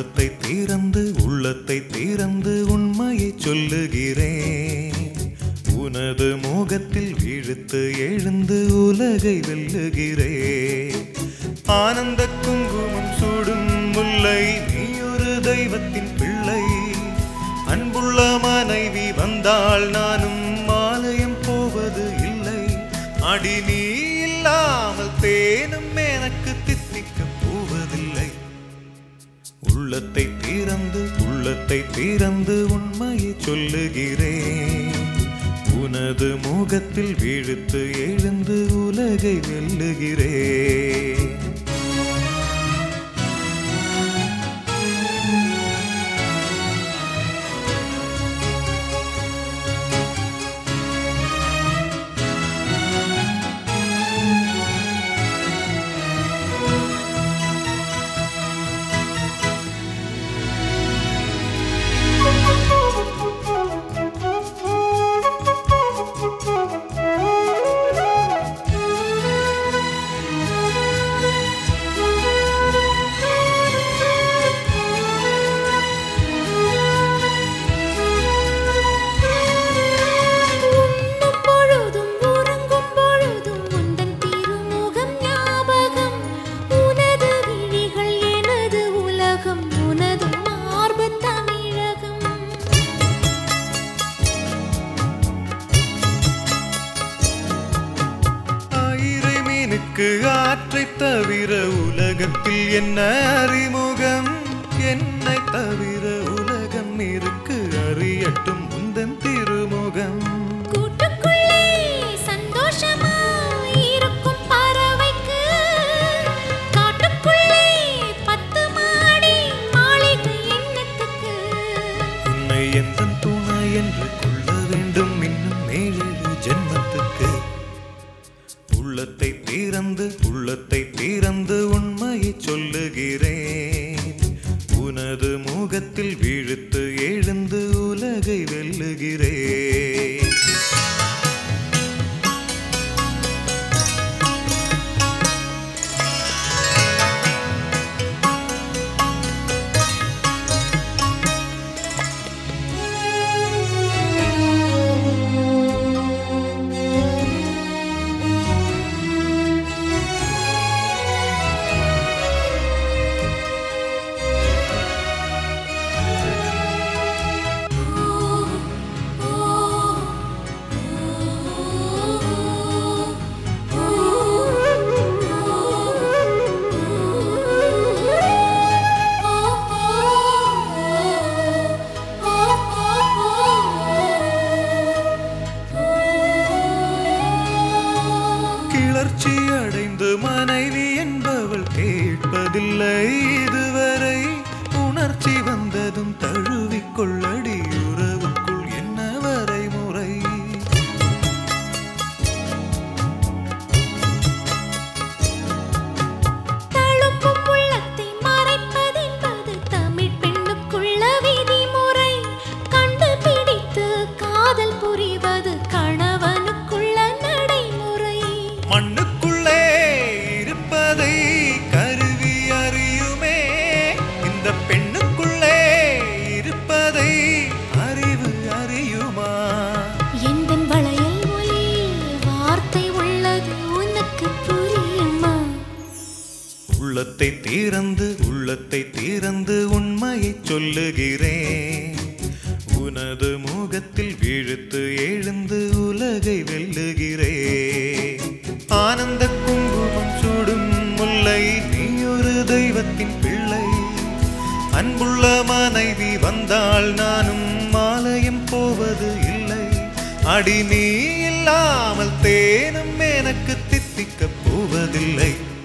உள்ளத்தை திறந்து உள்ளத்தை திறந்து உண்மையை சொல்லுகிறேன் உனது மோகத்தில் விழுத்து எழுந்து உலகை வெல்லுகிறேன் ஆனந்த குங்குமம் சூடும் முல்லை நீ ஒரு தெய்வத்தின் பிள்ளை அன்புள்ள மனைவி வந்தால் நானும் ஆலயம் போவது இல்லை அடி நீ இல்லாமல் தேனும் எனக்கு தித்திக்க போவதில்லை உள்ளத்தை திறந்து உள்ளத்தை திறந்து உண்மையை சொல்லுகிறேன் உனது முகத்தில் விழுத்து எழுந்து உலகை வெல்லுகிறேன் உண்ணும் பொழுதும் உறங்கும் பொழுதும் உந்தன் திருமுகம் ஞாபகம் உனது விழிகள் எனது உலகம் உனது மார்பு தமிழகம் ஆயிரை மீனுக்கு ஆற்றை தவிர உலகத்தில் என்ன அறிமுகம் என்னை தவிர உலகம் இருக்கு அறியட்டும் உந்தன் திருமுகம் கூட்டுக்குள்ளே சந்தோஷமாய் இருக்கும் பறவைக்கு காட்டுக்குள்ளே பத்து மாடி மாளிகை எண்ணத்துக்கு உன்னை எந்த துணை என்று கொள்ள வேண்டும் இன்னும் ஏழேழு ஜென்மத்துக்கு உள்ளத்தை திறந்து உள்ளத்தை திறந்து உண்மையை சொல்லுகிறேன் உனது முகத்தில் விழுத்து எழுந்து உலகை வெல்லுகிறேன் கிளர்ச்சி அடைந்து மனைவி என்பவள் கேட்பதில்லை இதுவரை உணர்ச்சி வந்ததும் தழுவிக்கொள்ளடி உறவுக்குள் என்ன வரைமுறை தழும்பும் உள்ளத்தை மறைப்பதென்பது தமிழ் பெண்ணுக்குள்ள விதிமுறை கண்டுபிடித்து காதல் புரிவது கணவனுக்குள்ள நடைமுறை மண்ணுக்குள்ளே இருப்பதை கருவி அறியுமே இந்த பெண்ணுக்குள்ளே இருப்பதை அறிவு அறியுமா எந்தன் வளையல் ஒலியில் வார்த்தை உள்ளது உனக்கு புரியுமா உள்ளத்தை திறந்து உள்ளத்தை திறந்து உண்மையை சொல்லுகிறேன் உனது முகத்தில் விழுத்து எழுந்து உலகை வெல்லுகிறேன் ஆனந்த குங்குமம் சூடும் முல்லை நீ ஒரு தெய்வத்தின் பிள்ளை அன்புள்ள மனைவி வந்தால் நானும் ஆலயம் போவது இல்லை அடி நீ இல்லாமல் தேனும் எனக்கு தித்திக்க போவதில்லை